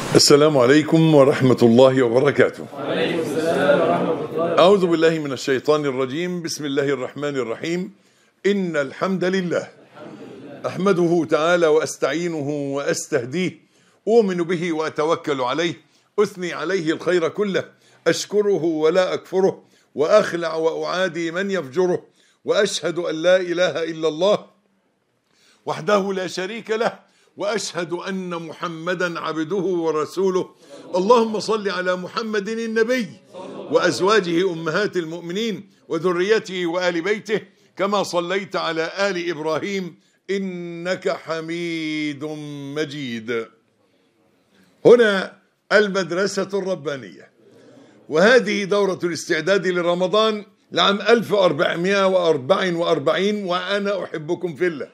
السلام عليكم ورحمة الله وبركاته أعوذ بالله من الشيطان الرجيم بسم الله الرحمن الرحيم إن الحمد لله أحمده تعالى وأستعينه وأستهديه أؤمن به وأتوكل عليه أثني عليه الخير كله أشكره ولا أكفره وأخلع وأعادي من يفجره وأشهد أن لا إله إلا الله وحده لا شريك له واشهد ان محمدا عبده ورسوله اللهم صل على محمد النبي وازواجه امهات المؤمنين وذريته وال بيته كما صليت على ال ابراهيم انك حميد مجيد هنا المدرسه الربانيه وهذه دوره الاستعداد لرمضان لعام 1444 وانا احبكم في الله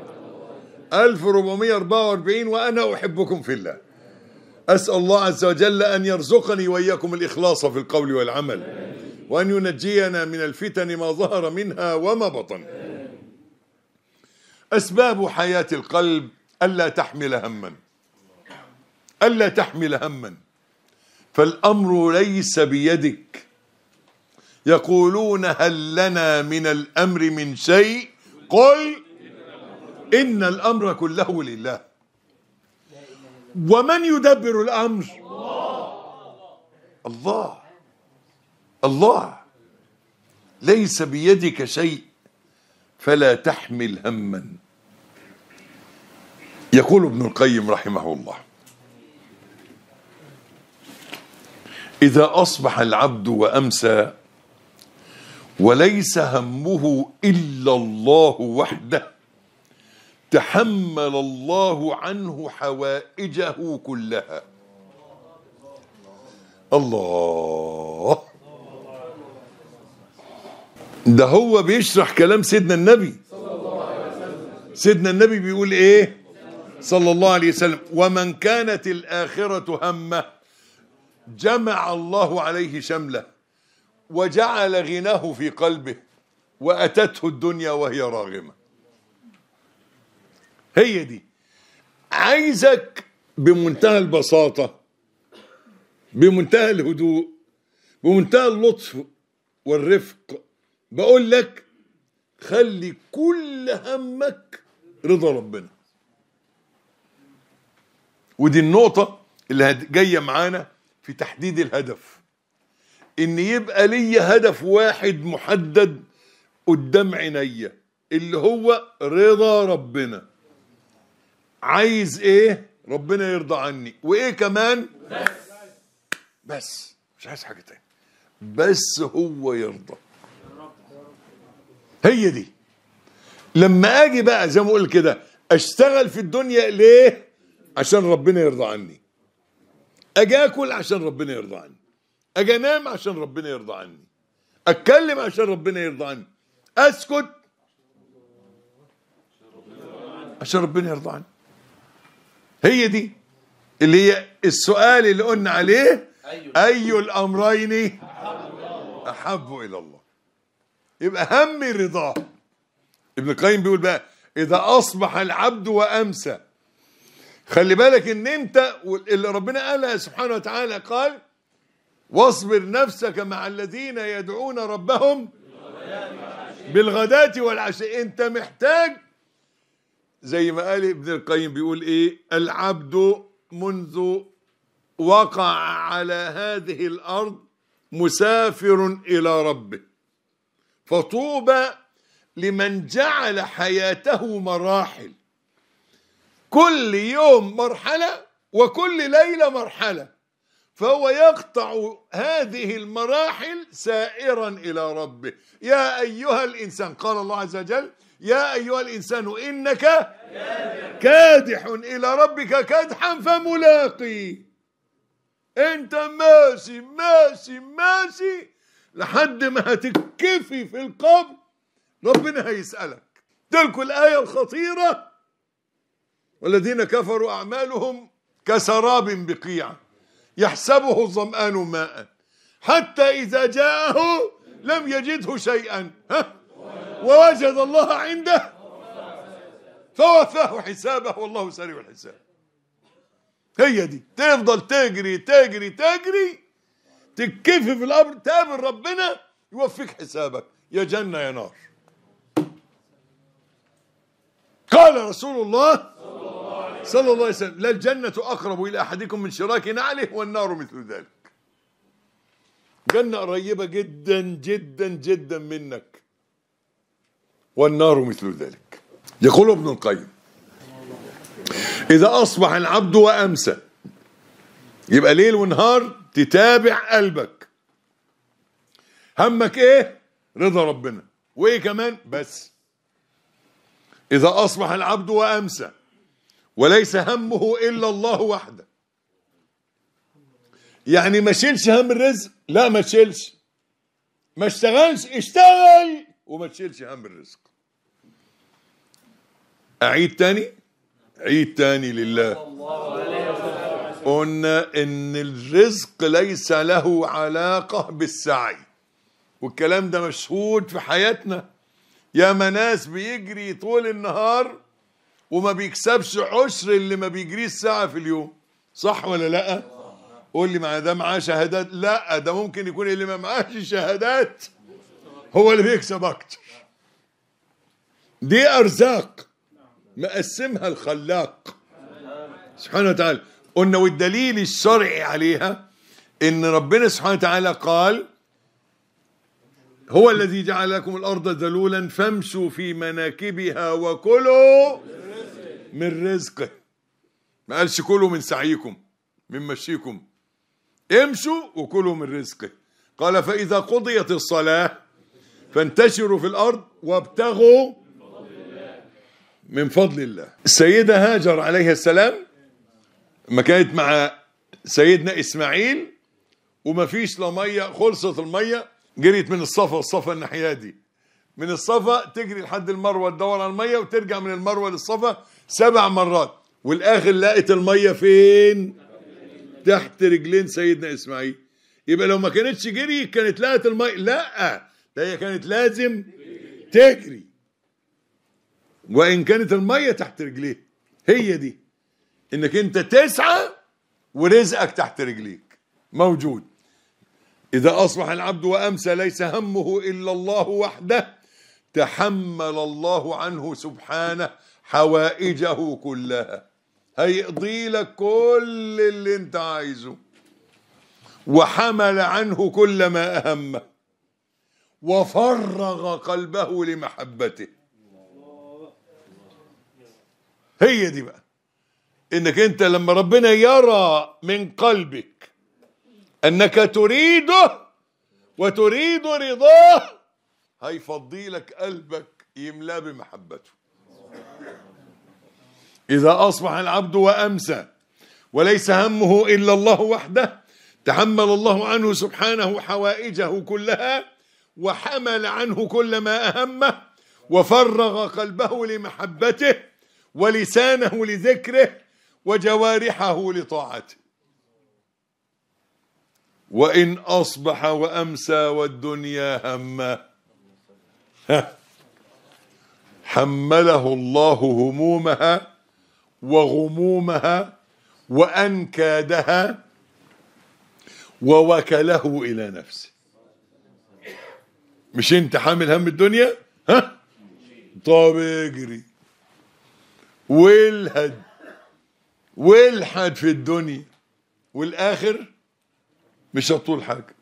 1444 وأنا أحبكم في الله أسأل الله عز وجل أن يرزقني وإياكم الإخلاص في القول والعمل وأن ينجينا من الفتن ما ظهر منها وما بطن أسباب حياة القلب ألا تحمل هما ألا تحمل هما فالأمر ليس بيدك يقولون هل لنا من الأمر من شيء قل إن الأمر كله لله ومن يدبر الأمر الله الله ليس بيدك شيء فلا تحمل هما يقول ابن القيم رحمه الله إذا أصبح العبد وأمسى وليس همه إلا الله وحده تحمل الله عنه حوائجه كلها الله ده هو بيشرح كلام سيدنا النبي سيدنا النبي بيقول ايه صلى الله عليه وسلم ومن كانت الآخرة همه جمع الله عليه شمله وجعل غناه في قلبه وأتته الدنيا وهي راغمه هي دي عايزك بمنتهى البساطة بمنتهى الهدوء بمنتهى اللطف والرفق بقول لك خلي كل همك رضا ربنا ودي النقطة اللي جاية معانا في تحديد الهدف ان يبقى لي هدف واحد محدد قدام عينيا اللي هو رضا ربنا عايز ايه ربنا يرضى عني وايه كمان بس بس مش عايز حاجه تاني بس هو يرضى هي دي لما اجي بقى زي ما اقول كده اشتغل في الدنيا ليه عشان ربنا يرضى عني اجي اكل عشان ربنا يرضى عني اجي انام عشان ربنا يرضى عني اتكلم عشان ربنا يرضى عني اسكت عشان ربنا يرضى عني هي دي اللي هي السؤال اللي قلنا عليه أي الأمرين أحب إلى الله يبقى هم رضاه ابن القيم بيقول بقى إذا أصبح العبد وأمسى خلي بالك إن أنت اللي ربنا قالها سبحانه وتعالى قال واصبر نفسك مع الذين يدعون ربهم بالغداة والعشاء أنت محتاج زي ما قال ابن القيم بيقول ايه العبد منذ وقع على هذه الارض مسافر الى ربه فطوبى لمن جعل حياته مراحل كل يوم مرحله وكل ليله مرحله فهو يقطع هذه المراحل سائرا الى ربه يا ايها الانسان قال الله عز وجل يا أيها الإنسان إنك كادح إلى ربك كدحا فملاقي أنت ماشي ماشي ماشي لحد ما هتكفي في القبر ربنا هيسألك تلك الآية الخطيرة والذين كفروا أعمالهم كسراب بقيع يحسبه الظمآن ماء حتى إذا جاءه لم يجده شيئا ها ووجد الله عنده فوفاه حسابه والله سريع الحساب هي دي تفضل تجري تجري تجري تكفي في الامر تقابل ربنا يوفيك حسابك يا جنه يا نار قال رسول الله صلى الله عليه وسلم لا الجنة أقرب إلى أحدكم من شراك نعله والنار مثل ذلك جنة قريبة جدا جدا جدا منك والنار مثل ذلك يقول ابن القيم إذا أصبح العبد وأمسى يبقى ليل ونهار تتابع قلبك همك إيه رضا ربنا وإيه كمان بس إذا أصبح العبد وأمسى وليس همه إلا الله وحده يعني ما شيلش هم الرزق لا ما تشيلش ما اشتغلش اشتغل وما تشيلش هم الرزق أعيد تاني عيد تاني لله قلنا إن الرزق ليس له علاقة بالسعي والكلام ده مشهود في حياتنا يا ناس بيجري طول النهار وما بيكسبش عشر اللي ما بيجريه ساعة في اليوم صح ولا لا قول لي ما ده معاه شهادات لا ده ممكن يكون اللي ما معاهش شهادات هو اللي بيكسب اكتر دي ارزاق مقسمها الخلاق سبحانه وتعالى قلنا والدليل الشرعي عليها ان ربنا سبحانه وتعالى قال هو الذي جعل لكم الارض ذلولا فامشوا في مناكبها وكلوا من رزقه ما قالش كلوا من سعيكم من مشيكم امشوا وكلوا من رزقه قال فإذا قضيت الصلاة فانتشروا في الأرض وابتغوا من فضل الله السيدة هاجر عليها السلام لما كانت مع سيدنا إسماعيل وما فيش لا مية خلصت المية جريت من الصفا الصفا الناحية دي من الصفا تجري لحد المروة تدور على المية وترجع من المروة للصفا سبع مرات والآخر لقت المية فين تحت رجلين سيدنا إسماعيل يبقى لو ما كانتش جري كانت لقت المية لا ده هي كانت لازم تجري وإن كانت المية تحت رجليه هي دي إنك أنت تسعى ورزقك تحت رجليك موجود إذا أصبح العبد وأمسى ليس همه إلا الله وحده تحمل الله عنه سبحانه حوائجه كلها هيقضي لك كل اللي انت عايزه وحمل عنه كل ما أهمه وفرغ قلبه لمحبته هي دي بقى انك انت لما ربنا يرى من قلبك انك تريده وتريد رضاه هيفضي لك قلبك يملاه بمحبته إذا أصبح العبد وأمسى وليس همه إلا الله وحده تحمل الله عنه سبحانه حوائجه كلها وحمل عنه كل ما أهمه وفرغ قلبه لمحبته ولسانه لذكره وجوارحه لطاعته وإن أصبح وأمسى والدنيا همه حمله الله همومها وغمومها وأنكادها ووكله إلى نفسه مش انت حامل هم الدنيا ها طب اجري والهد والحد في الدنيا والآخر مش هتطول حاجة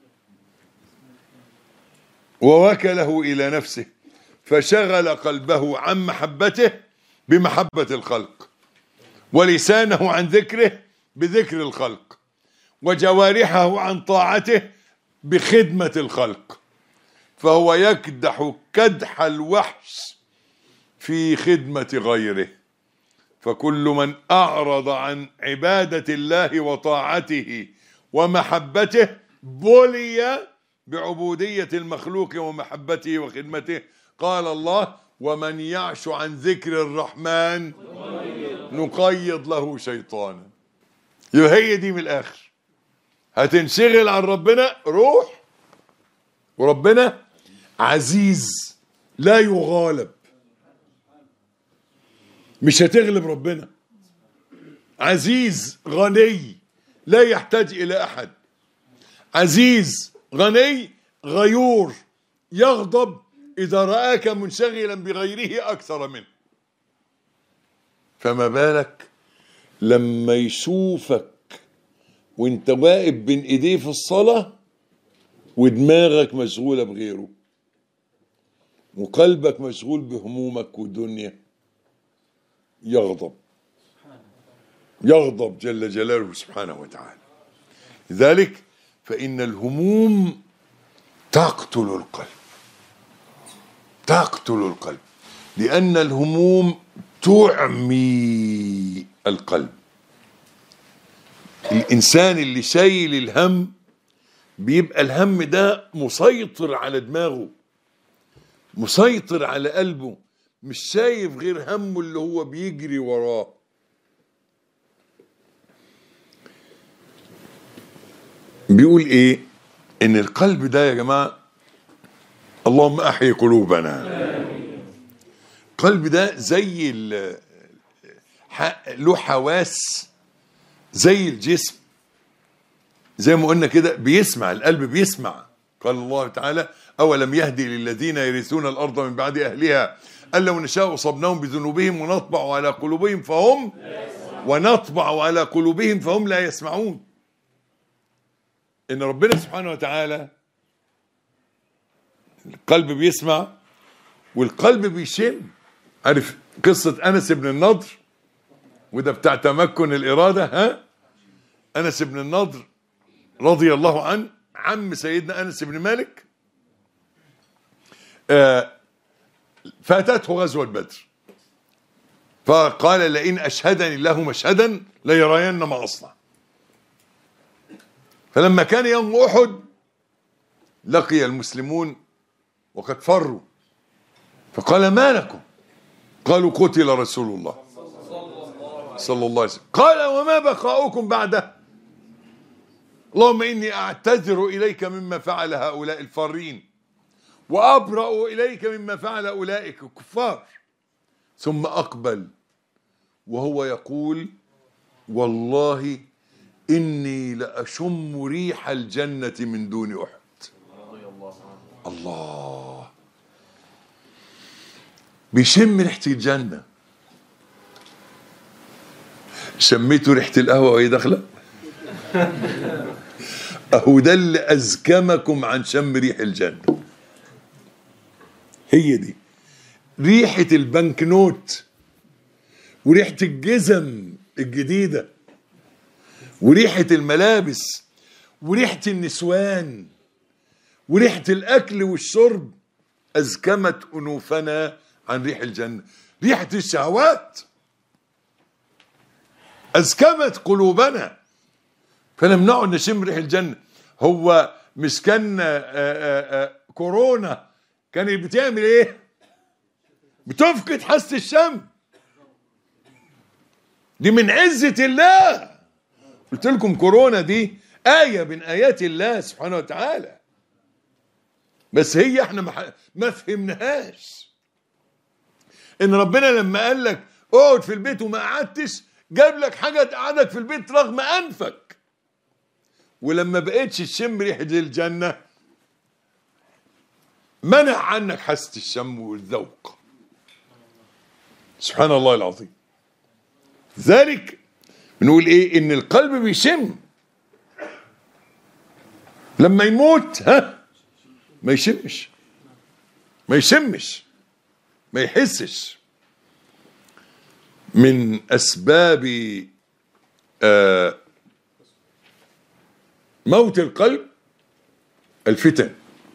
ووكله إلى نفسه فشغل قلبه عن محبته بمحبة الخلق ولسانه عن ذكره بذكر الخلق وجوارحه عن طاعته بخدمة الخلق فهو يكدح كدح الوحش في خدمة غيره فكل من أعرض عن عبادة الله وطاعته ومحبته بلي بعبودية المخلوق ومحبته وخدمته قال الله ومن يعش عن ذكر الرحمن نقيض له شيطانا يبقى هي دي من الآخر هتنشغل عن ربنا روح وربنا عزيز لا يغالب مش هتغلب ربنا عزيز غني لا يحتاج الى احد عزيز غني غيور يغضب اذا راك منشغلا بغيره اكثر منه فما بالك لما يشوفك وانت واقف بين ايديه في الصلاه ودماغك مشغوله بغيره وقلبك مشغول بهمومك والدنيا يغضب يغضب جل جلاله سبحانه وتعالى لذلك فإن الهموم تقتل القلب تقتل القلب لأن الهموم تعمي القلب الإنسان اللي شايل الهم بيبقى الهم ده مسيطر على دماغه مسيطر على قلبه مش شايف غير همه اللي هو بيجري وراه بيقول ايه ان القلب ده يا جماعه اللهم احيي قلوبنا القلب ده زي ال- ح- له حواس زي الجسم زي ما قلنا كده بيسمع القلب بيسمع قال الله تعالى أولم يهدي للذين يرثون الأرض من بعد أهلها أن لو نشاء أصبناهم بذنوبهم ونطبع على قلوبهم فهم ونطبع على قلوبهم فهم لا يسمعون إن ربنا سبحانه وتعالى القلب بيسمع والقلب بيشم عارف قصة أنس بن النضر وده بتاع تمكن الإرادة ها أنس بن النضر رضي الله عنه عم سيدنا انس بن مالك آه، فاتته غزوه بدر فقال لئن اشهدني الله مشهدا ليرين ما اصنع فلما كان يوم احد لقي المسلمون وقد فروا فقال ما لكم قالوا قتل رسول الله صلى الله عليه وسلم قال وما بقاؤكم بعده اللهم إني أعتذر إليك مما فعل هؤلاء الفارين وأبرأ إليك مما فعل أولئك الكفار ثم أقبل وهو يقول والله إني لأشم ريح الجنة من دون أحد الله بيشم ريحة الجنة شميتوا ريحة القهوة وهي داخلة أهو ده اللي أزكمكم عن شم ريح الجنة هي دي ريحة البنك نوت وريحة الجزم الجديدة وريحة الملابس وريحة النسوان وريحة الأكل والشرب أزكمت أنوفنا عن ريح الجنة ريحة الشهوات أزكمت قلوبنا فلم نقعد نشم ريح الجنة هو مش كان آه، آه، آه، كورونا كانت بتعمل ايه بتفقد حاسة الشم دي من عزة الله قلت لكم كورونا دي آية من آيات الله سبحانه وتعالى بس هي احنا ما, ما فهمناهاش ان ربنا لما قال لك اقعد في البيت وما قعدتش جاب لك حاجه تقعدك في البيت رغم انفك ولما بقيتش تشم ريحه الجنه منع عنك حاسه الشم والذوق سبحان الله العظيم ذلك بنقول ايه ان القلب بيشم لما يموت ها ما يشمش ما يشمش ما يحسش من اسباب آه موت القلب الفتن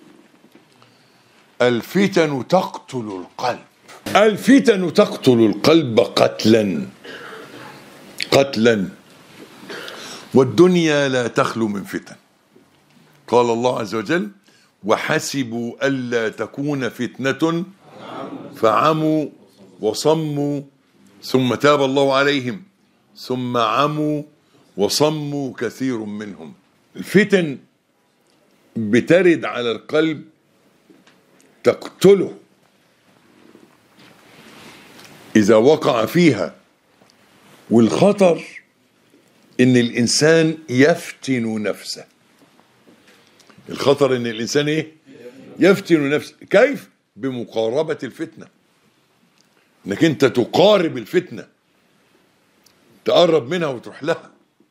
الفتن تقتل القلب الفتن تقتل القلب قتلا قتلا والدنيا لا تخلو من فتن قال الله عز وجل وحسبوا ألا تكون فتنة فعموا وصموا ثم تاب الله عليهم ثم عموا وصموا كثير منهم الفتن بترد على القلب تقتله إذا وقع فيها والخطر ان الانسان يفتن نفسه الخطر ان الانسان ايه يفتن نفسه كيف بمقاربة الفتنة انك انت تقارب الفتنة تقرب منها وتروح لها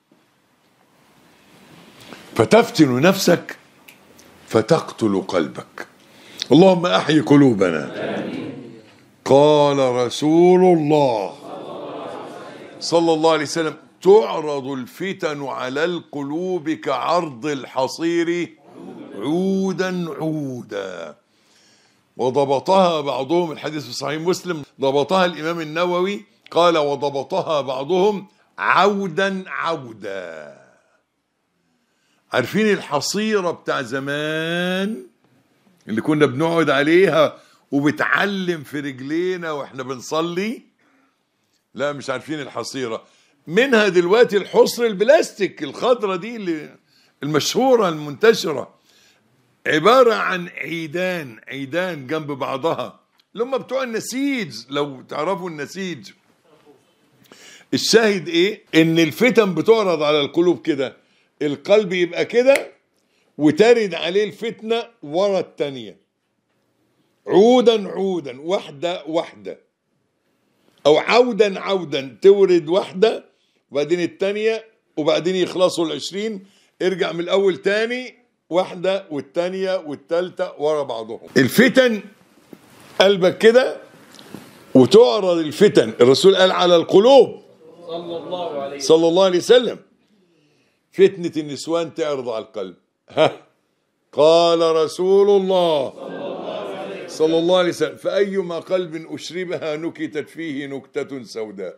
فتفتن نفسك فتقتل قلبك اللهم احي قلوبنا قال رسول الله صلى الله عليه وسلم تعرض الفتن على القلوب كعرض الحصير عودا عودا وضبطها بعضهم الحديث في صحيح مسلم ضبطها الإمام النووي قال وضبطها بعضهم عودا عودا عارفين الحصيرة بتاع زمان اللي كنا بنقعد عليها وبتعلم في رجلينا واحنا بنصلي لا مش عارفين الحصيرة منها دلوقتي الحصر البلاستيك الخضرة دي اللي المشهورة المنتشرة عبارة عن عيدان عيدان جنب بعضها اللي هم بتوع النسيج لو تعرفوا النسيج الشاهد ايه ان الفتن بتعرض على القلوب كده القلب يبقى كده وترد عليه الفتنة ورا التانية عودا عودا واحدة واحدة او عودا عودا تورد واحدة وبعدين التانية وبعدين يخلصوا العشرين ارجع من الاول تاني واحدة والتانية والتالتة ورا بعضهم الفتن قلبك كده وتعرض الفتن الرسول قال على القلوب صلى الله عليه صلى الله عليه وسلم فتنة النسوان تعرض على القلب ها قال رسول الله صلى الله عليه وسلم فأيما قلب أشربها نكتت فيه نكتة سوداء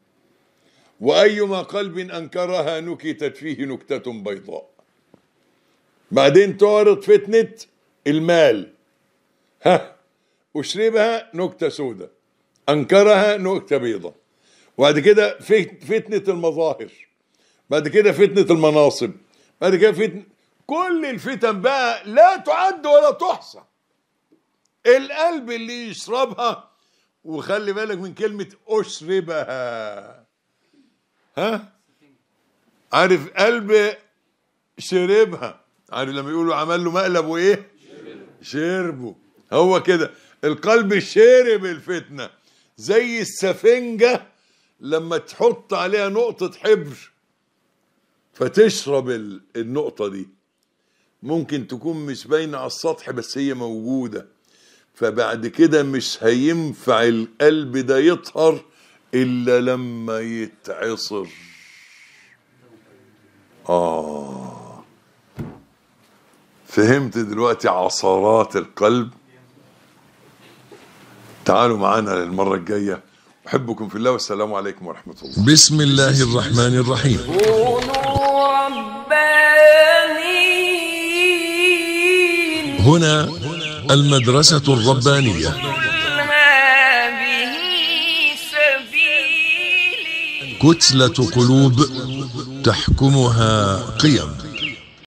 وأيما قلب أنكرها نكتت فيه نكتة بيضاء بعدين تعرض فتنة المال ها أشربها نكتة سوداء أنكرها نكتة بيضاء وبعد كده فت- فتنة المظاهر بعد كده فتنة المناصب بعد كده فتنة كل الفتن بقى لا تعد ولا تحصى القلب اللي يشربها وخلي بالك من كلمة أشربها ها عارف قلب شربها عارف لما يقولوا عمل له مقلب وايه شربه هو كده القلب شرب الفتنة زي السفنجة لما تحط عليها نقطة حبر فتشرب ال- النقطة دي ممكن تكون مش باينة على السطح بس هي موجودة فبعد كده مش هينفع القلب ده يطهر إلا لما يتعصر آه فهمت دلوقتي عصارات القلب تعالوا معانا للمرة الجاية أحبكم في الله والسلام عليكم ورحمة الله بسم الله الرحمن الرحيم كونوا ربانيين هنا المدرسة الربانية هذه سبيلي كتلة قلوب تحكمها قيم